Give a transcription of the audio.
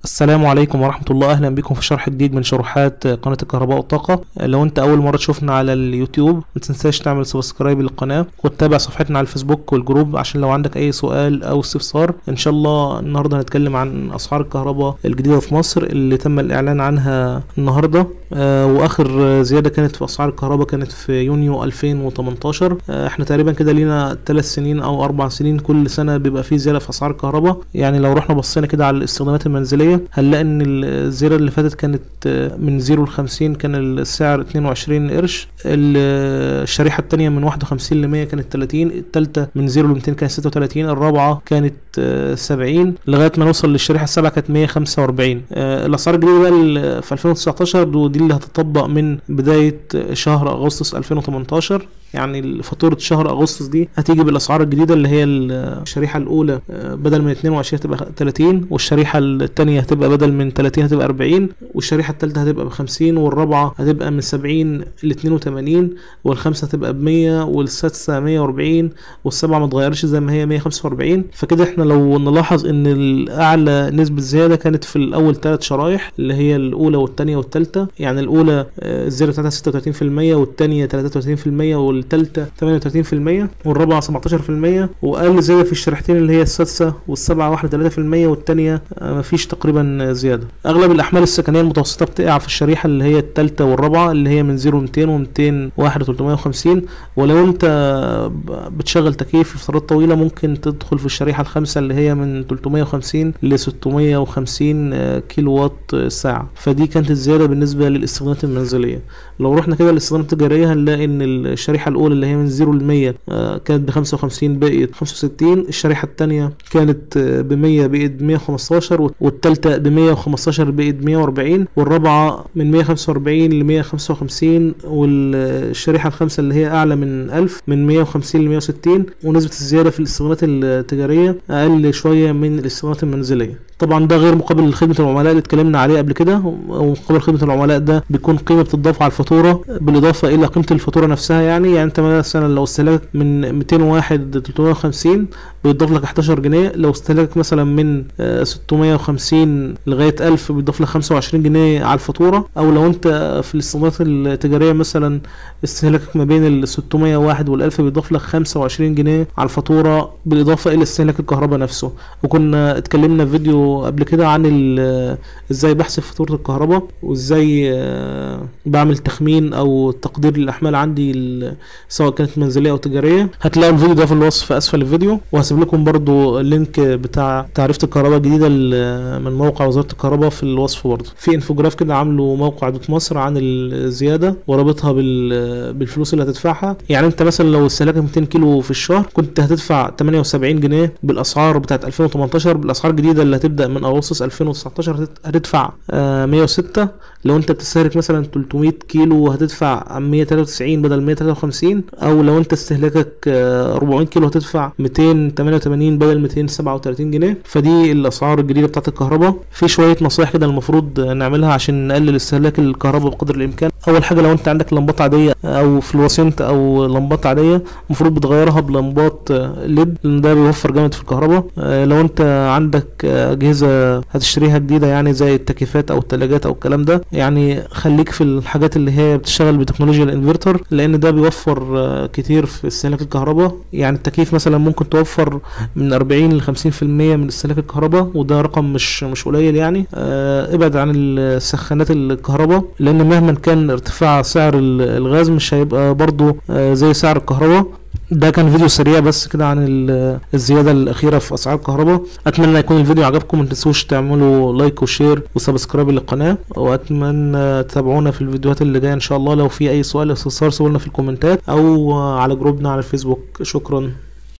السلام عليكم ورحمة الله أهلا بكم في شرح جديد من شروحات قناة الكهرباء والطاقة لو أنت أول مرة تشوفنا على اليوتيوب ما تنساش تعمل سبسكرايب للقناة وتتابع صفحتنا على الفيسبوك والجروب عشان لو عندك أي سؤال أو استفسار إن شاء الله النهاردة هنتكلم عن أسعار الكهرباء الجديدة في مصر اللي تم الإعلان عنها النهاردة آه وآخر زيادة كانت في أسعار الكهرباء كانت في يونيو 2018 آه احنا تقريبا كده لينا ثلاث سنين أو أربع سنين كل سنة بيبقى فيه زيادة في أسعار الكهرباء يعني لو رحنا بصينا كده على الاستخدامات المنزلية هنلاقي ان الزيرة اللي فاتت كانت من زيرو لخمسين كان السعر اتنين وعشرين قرش الشريحة التانية من واحد وخمسين لمية كانت تلاتين التالتة من زيرو لميتين كانت ستة وتلاتين الرابعة كانت سبعين لغاية ما نوصل للشريحة السابعة كانت مية خمسة وأربعين الأسعار الجديدة بقى في ألفين وتسعتاشر ودي اللي هتطبق من بداية شهر أغسطس ألفين وتمنتاشر يعني فاتورة شهر أغسطس دي هتيجي بالأسعار الجديدة اللي هي الشريحة الأولى بدل من 22 هتبقى 30 والشريحة التانية هتبقى بدل من 30 هتبقى 40 والشريحة التالتة هتبقى ب 50 والرابعة هتبقى من 70 ل 82 والخامسة هتبقى ب 100 والسادسة 140 والسابعة ما اتغيرش زي ما هي 145 فكده احنا لو نلاحظ ان الأعلى نسبة زيادة كانت في الأول ثلاث شرايح اللي هي الأولى والتانية والتالتة يعني الأولى الزيادة بتاعتها 36% والتانية 33% والتالتة 38% والرابعة 17% وأقل زيادة في الشريحتين اللي هي السادسة والسابعة 31% والتانية مفيش تقريبا زيادة أغلب الأحمال السكنية المتوسطة بتقع في الشريحة اللي هي التالتة والرابعة اللي هي من 0 200 و 201 و 350 ولو أنت بتشغل تكييف في فترات طويلة ممكن تدخل في الشريحة الخامسة اللي هي من 350 ل 650 كيلو وات ساعة فدي كانت الزيادة بالنسبة للاستخدامات المنزلية لو رحنا كده للاستخدامات التجارية هنلاقي إن الشريحة الأولى اللي هي من 0 ل 100 كانت ب 55 بقيت 65 الشريحة التانية كانت ب 100 بقيت 115 والتالتة ب 115 بقيت 140 والرابعة من 145 ل 155 والشريحة الخامسة اللي هي أعلى من 1000 من 150 ل 160 ونسبة الزيادة في الاستخدامات التجارية أقل شوية من الاستخدامات المنزلية طبعا ده غير مقابل خدمة العملاء اللي اتكلمنا عليه قبل كده ومقابل خدمة العملاء ده بيكون قيمة بتضاف على الفاتورة بالإضافة إلى قيمة الفاتورة نفسها يعني يعني أنت مثلا لو استهلاكك من 201 ل 350 بيضاف لك 11 جنيه لو استهلاكك مثلا من 650 لغاية 1000 بيضاف لك 25 جنيه على الفاتورة أو لو أنت في الاستخدامات التجارية مثلا استهلاكك ما بين ال 601 وال 1000 بيضاف لك 25 جنيه على الفاتورة بالإضافة إلى استهلاك الكهرباء نفسه وكنا اتكلمنا في فيديو قبل كده عن ازاي بحسب فاتورة الكهرباء وازاي بعمل تخمين او تقدير للاحمال عندي سواء كانت منزلية او تجارية هتلاقوا الفيديو ده في الوصف اسفل الفيديو وهسيب لكم برضو اللينك بتاع تعريفة الكهرباء الجديدة من موقع وزارة الكهرباء في الوصف برضو في انفوجراف كده عامله موقع دوت مصر عن الزيادة ورابطها بالفلوس اللي هتدفعها يعني انت مثلا لو استهلاكك 200 كيلو في الشهر كنت هتدفع 78 جنيه بالاسعار بتاعت 2018 بالاسعار الجديدة اللي هتبدأ من اغسطس 2019 هتدفع آه 106 لو انت بتستهلك مثلا 300 كيلو هتدفع 193 بدل 153 او لو انت استهلاكك آه 400 كيلو هتدفع 288 بدل 237 جنيه فدي الاسعار الجديده بتاعت الكهرباء في شويه نصايح كده المفروض نعملها عشان نقلل استهلاك الكهرباء بقدر الامكان اول حاجه لو انت عندك لمبات عاديه او فلوسنت او لمبات عاديه المفروض بتغيرها بلمبات ليد لان ده بيوفر جامد في الكهرباء آه لو انت عندك اجهزه هتشتريها جديده يعني زي التكييفات او الثلاجات او الكلام ده يعني خليك في الحاجات اللي هي بتشتغل بتكنولوجيا الانفرتر لان ده بيوفر كتير في استهلاك الكهرباء يعني التكييف مثلا ممكن توفر من 40 ل 50% من استهلاك الكهرباء وده رقم مش مش قليل يعني آه ابعد عن السخانات الكهرباء لان مهما كان ارتفاع سعر الغاز مش هيبقى برضو آه زي سعر الكهرباء ده كان فيديو سريع بس كده عن الزياده الاخيره في اسعار الكهرباء اتمنى يكون الفيديو عجبكم ما تنسوش تعملوا لايك وشير وسبسكرايب للقناه واتمنى تتابعونا في الفيديوهات اللي جايه ان شاء الله لو في اي سؤال استفسار سيبوا لنا في الكومنتات او على جروبنا على الفيسبوك شكرا